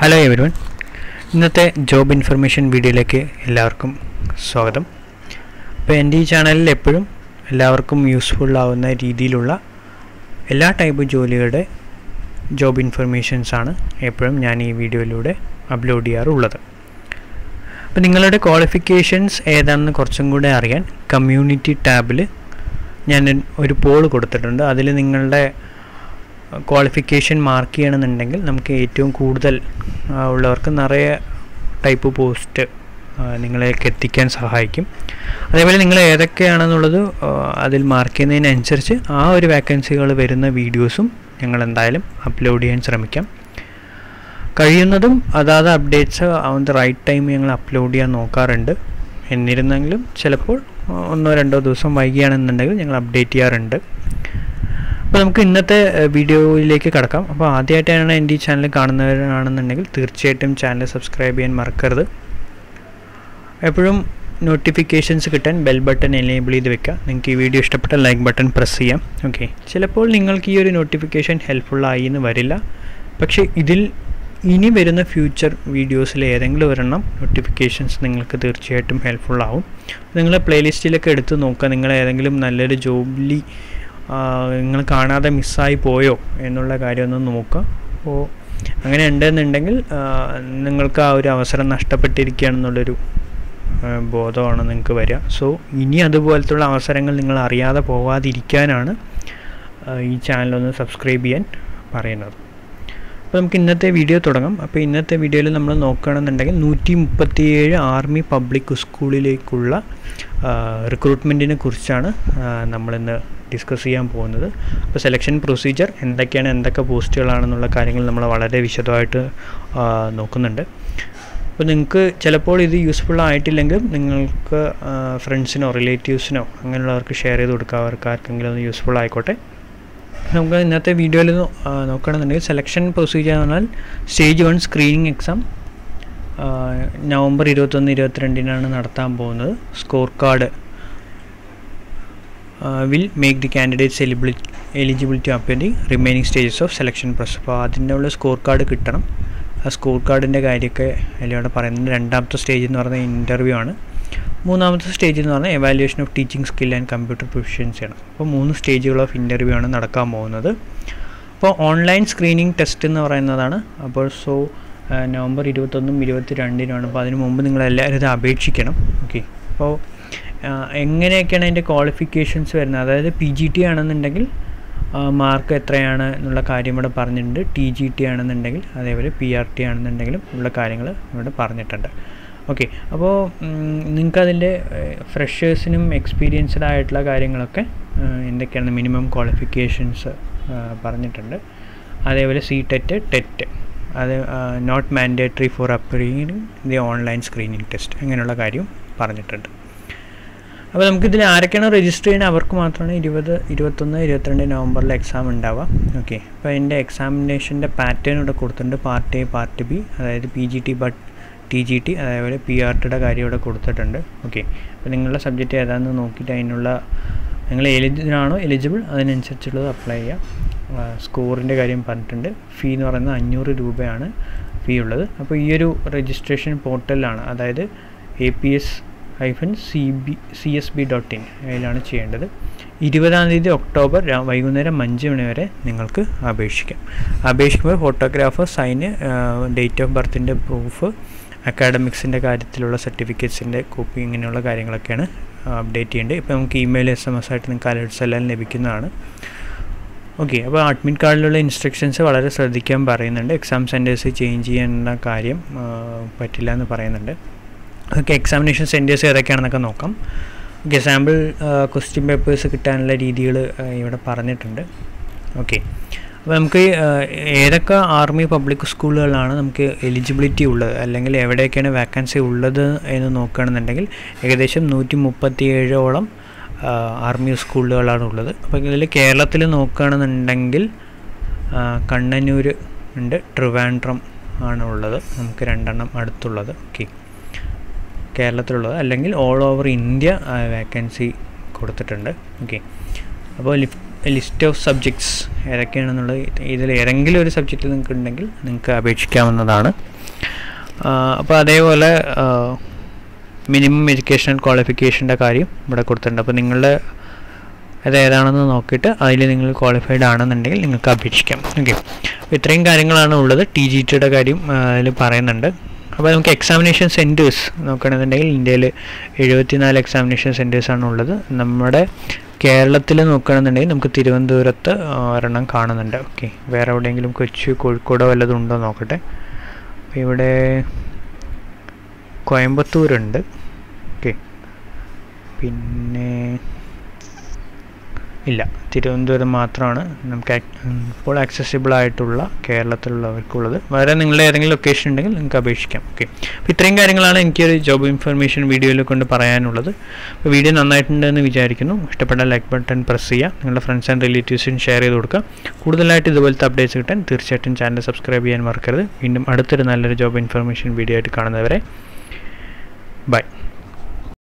hello everyone ഇന്നത്തെ job information വീഡിയോയിലേക്ക് എല്ലാവർക്കും സ്വാഗതം അപ്പോൾ എൻ്റെ ഈ ചാനലിൽ എപ്പോഴും എല്ലാവർക്കും യൂസ്ഫുൾ ആവുന്ന രീതിയിലുള്ള എല്ലാ ടൈപ്പ് ജോലികളുടെ ജോബ് ഇൻഫർമേഷൻസ് ആണ് എപ്പോഴും ഞാൻ ഈ വീഡിയോയിലൂടെ അപ്ലോഡ് ചെയ്യാറുള്ളത് അപ്പോൾ നിങ്ങളുടെ ക്വാളിഫിക്കേഷൻസ് ഏതാണെന്ന് കുറച്ചും കൂടെ അറിയാൻ കമ്മ്യൂണിറ്റി ടാബിൽ ഞാൻ ഒരു പോൾ കൊടുത്തിട്ടുണ്ട് അതിൽ നിങ്ങളുടെ ക്വാളിഫിക്കേഷൻ മാർക്ക് ചെയ്യണമെന്നുണ്ടെങ്കിൽ നമുക്ക് ഏറ്റവും കൂടുതൽ ആ, ഉള്ളവർക്ക് നിറയെ ടൈപ്പ് പോസ്റ്റ് നിങ്ങളേക്ക് എത്തിക്കാൻ സഹായിക്കും അതേപോലെ നിങ്ങൾ ഏതൊക്കെയാണെന്നുള്ളത് ആ, അതിൽ മാർക്ക് ചെയ്യുന്നതിനനുസരിച്ച് ആ ഒരു വേക്കൻസികൾ വരുന്ന വീഡിയോസും ഞങ്ങൾ എന്തായാലും അപ്ലോഡ് ചെയ്യാൻ ശ്രമിക്കാം കഴിയുന്നതും അതാത് updates on the right time ഞങ്ങൾ അപ്ലോഡ് ചെയ്യാൻ നോക്കാറുണ്ട് എന്നിരുന്നെങ്കിലും ചിലപ്പോൾ ആ, ഒന്നോ രണ്ടോ ദിവസം വൈകിയാണെന്നുണ്ടെങ്കിൽ ഞങ്ങൾ അപ്ഡേറ്റ് ചെയ്യാറുണ്ട് അപ്പോൾ നമുക്ക് ഇന്നത്തെ ഏഹ്, വീഡിയോയിലേക്ക് കടക്കാം അപ്പോൾ ആദ്യമായിട്ടാണ് എൻ്റെ ഈ ചാനൽ കാണുന്നവരാണെന്നുണ്ടെങ്കിൽ തീർച്ചയായിട്ടും ചാനൽ സബ്സ്ക്രൈബ് ചെയ്യാൻ മറക്കരുത് എപ്പോഴും നോട്ടിഫിക്കേഷൻസ് കിട്ടാൻ ബെൽ ബട്ടൺ എനേബിൾ ചെയ്ത് വെക്കുക നിങ്ങൾക്ക് ഈ വീഡിയോ ഇഷ്ടപ്പെട്ട ലൈക്ക് ബട്ടൺ പ്രസ് ചെയ്യാം ഓക്കെ ചിലപ്പോൾ നിങ്ങൾക്ക് ഈ ഒരു നോട്ടിഫിക്കേഷൻ ഹെൽപ്ഫുള്ളായി എന്ന് വരില്ല പക്ഷേ ഇതിൽ ഇനി വരുന്ന ഫ്യൂച്ചർ വീഡിയോസിൽ ഏതെങ്കിലും ഒരെണ്ണം നോട്ടിഫിക്കേഷൻസ് നിങ്ങൾക്ക് തീർച്ചയായിട്ടും ഹെൽപ്ഫുൾ ആവും നിങ്ങൾ പ്ലേലിസ്റ്റിലൊക്കെ എടുത്ത് നോക്കുക നിങ്ങൾ ഏതെങ്കിലും നല്ലൊരു ജോലി നിങ്ങൾ കാണാതെ മിസ്സായി പോയോ എന്നുള്ള കാര്യം ഒന്ന് നോക്കുക അപ്പോൾ അങ്ങനെ ഉണ്ടെന്നുണ്ടെങ്കിൽ ആ, നിങ്ങൾക്ക് ആ ഒരു അവസരം നഷ്ടപ്പെട്ടിരിക്കുകയാണെന്നുള്ളൊരു ആ, ബോധമാണ് നിങ്ങൾക്ക് വരിക സോ ഇനി അതുപോലത്തുള്ള അവസരങ്ങൾ നിങ്ങൾ അറിയാതെ പോവാതിരിക്കാനാണ് ആ, ഈ ചാനലൊന്ന് സബ്സ്ക്രൈബ് ചെയ്യാൻ പറയുന്നത് അപ്പോൾ നമുക്ക് ഇന്നത്തെ വീഡിയോ തുടങ്ങാം അപ്പോൾ ഇന്നത്തെ വീഡിയോയിൽ നമ്മൾ നോക്കുകയാണെന്നുണ്ടെങ്കിൽ നൂറ്റി മുപ്പത്തിയേഴ് ആർമി പബ്ലിക് സ്കൂളിലേക്കുള്ള റിക്രൂട്ട്മെൻറ്റിനെ കുറിച്ചാണ് ആ, നമ്മളിന്ന് ഡിസ്കസ് ചെയ്യാൻ പോകുന്നത് അപ്പോൾ സെലക്ഷൻ പ്രൊസീജിയർ എന്തൊക്കെയാണ് എന്തൊക്കെ പോസ്റ്റുകളാണെന്നുള്ള കാര്യങ്ങൾ നമ്മൾ വളരെ വിശദമായിട്ട് ആ, നോക്കുന്നുണ്ട് അപ്പോൾ നിങ്ങൾക്ക് ചിലപ്പോൾ ഇത് യൂസ്ഫുൾ ആയിട്ടില്ലെങ്കിൽ നിങ്ങൾക്ക് ഫ്രണ്ട്സിനോ റിലേറ്റീവ്സിനോ അങ്ങനെയുള്ളവർക്ക് ഷെയർ ചെയ്ത് കൊടുക്കുക അവർക്ക് ആർക്കെങ്കിലും ഒന്ന് യൂസ്ഫുൾ ആയിക്കോട്ടെ നമുക്ക് ഇന്നത്തെ വീഡിയോയിൽ നോക്കുകയാണെന്നുണ്ടെങ്കിൽ സെലക്ഷൻ പ്രൊസീജിയർ എന്ന് പറഞ്ഞാൽ stage one screening exam November ഇരുപത്തൊന്ന് ഇരുപത്തിരണ്ടിനാണ് നടത്താൻ പോകുന്നത് score card will make the candidates eligibility eligible to appear the remaining stages of selection process അപ്പോൾ അതിൻ്റെ ഉള്ള സ്കോർ കാർഡ് കിട്ടണം ആ സ്കോർ കാർഡിൻ്റെ കാര്യമൊക്കെ അതിലൂടെ പറയുന്നത് രണ്ടാമത്തെ സ്റ്റേജ് എന്ന് പറയുന്നത് ഇൻ്റർവ്യൂ ആണ് മൂന്നാമത്തെ സ്റ്റേജ് എന്ന് പറഞ്ഞാൽ evaluation of teaching skill and computer proficiency ആണ് അപ്പോൾ മൂന്ന് സ്റ്റേജുകൾ ഓഫ് ഇൻ്റർവ്യൂ ആണ് നടക്കാൻ പോകുന്നത് അപ്പോൾ ഓൺലൈൻ സ്ക്രീനിങ് ടെസ്റ്റ് എന്ന് പറയുന്നതാണ് അപ്പോൾ സോ നവംബർ ഇരുപത്തൊന്നും ഇരുപത്തി രണ്ടിനുമാണ് അപ്പോൾ അതിന് മുമ്പ് നിങ്ങൾ എല്ലാവരും ഇത് അപേക്ഷിക്കണം ഓക്കെ അപ്പോൾ എങ്ങനെയൊക്കെയാണ് അതിൻ്റെ ക്വാളിഫിക്കേഷൻസ് വരുന്നത് അതായത് പി ജി ടി ആണെന്നുണ്ടെങ്കിൽ മാർക്ക് എത്രയാണ് എന്നുള്ള കാര്യം ഇവിടെ പറഞ്ഞിട്ടുണ്ട് ടി ജി ടി ആണെന്നുണ്ടെങ്കിൽ അതേപോലെ പി ആർ ടി ആണെന്നുണ്ടെങ്കിലും ഉള്ള കാര്യങ്ങൾ ഇവിടെ പറഞ്ഞിട്ടുണ്ട് ഓക്കെ അപ്പോൾ നിങ്ങൾക്ക് അതിൻ്റെ ഫ്രഷേഴ്സിനും എക്സ്പീരിയൻസ്ഡ് ആയിട്ടുള്ള കാര്യങ്ങളൊക്കെ ആ, എന്തൊക്കെയാണ് മിനിമം ക്വാളിഫിക്കേഷൻസ് പറഞ്ഞിട്ടുണ്ട് അതേപോലെ സി ടെറ്റ് ടെറ്റ് അത് not mandatory for appearing the online screening test അങ്ങനെയുള്ള കാര്യം പറഞ്ഞിട്ടുണ്ട് അപ്പോൾ നമുക്കിതിൽ ആരൊക്കെയാണ് രജിസ്റ്റർ ചെയ്യുന്നത് അവർക്ക് മാത്രമാണ് ഇരുപത് ഇരുപത്തൊന്ന് ഇരുപത്തിരണ്ട് നവംബറിൽ എക്സാം ഉണ്ടാവുക ഓക്കെ അപ്പോൾ അതിൻ്റെ എക്സാമിനേഷൻ്റെ പാറ്റേൺ ഇവിടെ കൊടുത്തിട്ടുണ്ട് പാർട്ട് എ പാർട്ട് ബി അതായത് P G T but T G T അതേപോലെ പി ആർ ടിയുടെ കാര്യം ഇവിടെ കൊടുത്തിട്ടുണ്ട് ഓക്കെ അപ്പോൾ നിങ്ങളുടെ സബ്ജക്റ്റ് ഏതാണെന്ന് നോക്കിയിട്ട് അതിനുള്ള നിങ്ങൾ എലിജിബിളാണോ എലിജിബിൾ അതിനനുസരിച്ചുള്ളത് അപ്ലൈ ചെയ്യുക സ്കോറിൻ്റെ കാര്യം പറഞ്ഞിട്ടുണ്ട് ഫീ എന്ന് പറയുന്നത് അഞ്ഞൂറ് രൂപയാണ് ഫീ ഉള്ളത് അപ്പോൾ ഈ ഒരു രജിസ്ട്രേഷൻ പോർട്ടലിലാണ് അതായത് A P S hyphen C B C S B dot in അതിലാണ് ചെയ്യേണ്ടത് ഇരുപതാം തീയതി ഒക്ടോബർ രാ- വൈകുന്നേരം അഞ്ച് മണി വരെ നിങ്ങൾക്ക് അപേക്ഷിക്കാം അപേക്ഷിക്കുമ്പോൾ ഫോട്ടോഗ്രാഫ് സൈന് ഡേറ്റ് ഓഫ് ബർത്തിൻ്റെ പ്രൂഫ് അക്കാഡമിക്സിൻ്റെ കാര്യത്തിലുള്ള സർട്ടിഫിക്കറ്റ്സിൻ്റെ കോപ്പി ഇങ്ങനെയുള്ള കാര്യങ്ങളൊക്കെയാണ് അപ്ഡേറ്റ് ചെയ്യേണ്ടത് ഇപ്പോൾ നമുക്ക് ഇമെയിൽ എസ് എം എസ് ആയിട്ട് നിങ്ങൾക്ക് അലേർട്സ് എല്ലാം ലഭിക്കുന്നതാണ് ഓക്കെ അപ്പോൾ അഡ്മിറ്റ് കാർഡിലുള്ള ഇൻസ്ട്രക്ഷൻസ് വളരെ ശ്രദ്ധിക്കാൻ പറയുന്നുണ്ട് എക്സാം സെൻറ്റേഴ്സ് ചേഞ്ച് ചെയ്യേണ്ട കാര്യം ആ, പറ്റില്ല എന്ന് പറയുന്നുണ്ട് ഓക്കെ എക്സാമിനേഷൻ സെൻറ്റേഴ്സ് ഏതൊക്കെയാണെന്നൊക്കെ നോക്കാം ഓക്കെ സാമ്പിൾ ക്വസ്റ്റ്യൻ പേപ്പേഴ്സ് കിട്ടാനുള്ള രീതികൾ ഇവിടെ പറഞ്ഞിട്ടുണ്ട് ഓക്കെ അപ്പോൾ നമുക്ക് ആ, ഏതൊക്കെ ആർമി പബ്ലിക് സ്കൂളുകളാണ് നമുക്ക് എലിജിബിലിറ്റി ഉള്ളത് അല്ലെങ്കിൽ എവിടെയൊക്കെയാണ് വാക്കൻസി ഉള്ളത് എന്ന് നോക്കുകയാണെന്നുണ്ടെങ്കിൽ ഏകദേശം നൂറ്റി മുപ്പത്തി ഏഴോളം ആർമി സ്കൂളുകളാണ് ഉള്ളത് അപ്പോൾ ഇതിൽ കേരളത്തിൽ നോക്കുകയാണെന്നുണ്ടെങ്കിൽ ആ, കണ്ണനൂർ ഉണ്ട് ട്രിവാൻഡ്രം ആണ് ഉള്ളത് നമുക്ക് രണ്ടെണ്ണം അടുത്തുള്ളത് ഓക്കെ കേരളത്തിലുള്ളത് അല്ലെങ്കിൽ ഓൾ ഓവർ ഇന്ത്യ വേക്കൻസി കൊടുത്തിട്ടുണ്ട് ഓക്കെ അപ്പോൾ ലിസ്റ്റ് ഓഫ് സബ്ജക്ട്സ് ഏതൊക്കെയാണെന്നുള്ളത് ഇതിൽ ഏതെങ്കിലും ഒരു സബ്ജക്റ്റിൽ നിങ്ങൾക്ക് ഉണ്ടെങ്കിൽ നിങ്ങൾക്ക് അപേക്ഷിക്കാവുന്നതാണ് അപ്പോൾ അതേപോലെ മിനിമം എഡ്യൂക്കേഷണൽ ക്വാളിഫിക്കേഷൻ്റെ കാര്യം ഇവിടെ കൊടുത്തിട്ടുണ്ട് അപ്പോൾ നിങ്ങളുടെ അത് ഏതാണെന്ന് നോക്കിയിട്ട് അതിൽ നിങ്ങൾ ക്വാളിഫൈഡ് ആണെന്നുണ്ടെങ്കിൽ നിങ്ങൾക്ക് അപേക്ഷിക്കാം ഓക്കെ അപ്പോൾ ഇത്രയും കാര്യങ്ങളാണ് ഉള്ളത് ടി ജി ടിയുടെ കാര്യം അതിൽ പറയുന്നുണ്ട് അപ്പോൾ നമുക്ക് എക്സാമിനേഷൻ സെൻറ്റേഴ്സ് നോക്കുകയാണെന്നുണ്ടെങ്കിൽ ഇന്ത്യയിൽ എഴുപത്തിനാല് എക്സാമിനേഷൻ സെൻറ്റേഴ്സാണ് ഉള്ളത് നമ്മുടെ കേരളത്തിൽ നോക്കുകയാണെന്നുണ്ടെങ്കിൽ നമുക്ക് തിരുവനന്തപുരത്ത് ഒരെണ്ണം കാണുന്നുണ്ട് ഓക്കെ വേറെ എവിടെയെങ്കിലും കൊച്ചി കോഴിക്കോടോ വല്ലതും ഉണ്ടോ നോക്കട്ടെ അപ്പോൾ ഇവിടെ കോയമ്പത്തൂരുണ്ട് ഓക്കെ പിന്നെ ഇല്ല തിരുവനന്തപുരം മാത്രമാണ് നമുക്ക് ഇപ്പോൾ ആക്സസിബിൾ ആയിട്ടുള്ള കേരളത്തിലുള്ളവർക്കുള്ളത് വേറെ നിങ്ങളുടെ ഏതെങ്കിലും ലൊക്കേഷൻ ഉണ്ടെങ്കിൽ നിങ്ങൾക്ക് അപേക്ഷിക്കാം ഓക്കെ അപ്പോൾ ഇത്രയും കാര്യങ്ങളാണ് എനിക്കൊരു ജോബ് ഇൻഫർമേഷൻ വീഡിയോയിൽ കൊണ്ട് പറയാനുള്ളത് അപ്പോൾ വീഡിയോ നന്നായിട്ടുണ്ടെന്ന് വിചാരിക്കുന്നു ഇഷ്ടപ്പെട്ട ലൈക്ക് ബട്ടൺ പ്രസ് ചെയ്യുക നിങ്ങളുടെ ഫ്രണ്ട്സ് ആൻഡ് റിലേറ്റീവ്സിന് ഷെയർ ചെയ്ത് കൊടുക്കുക കൂടുതലായിട്ട് ഇതുപോലത്തെ അപ്ഡേറ്റ്സ് കിട്ടാൻ തീർച്ചയായിട്ടും ചാനൽ സബ്സ്ക്രൈബ് ചെയ്യാൻ മറക്കരുത് വീണ്ടും അടുത്തൊരു നല്ലൊരു ജോബ് ഇൻഫർമേഷൻ വീഡിയോ ആയിട്ട് കാണുന്നവരെ ബൈ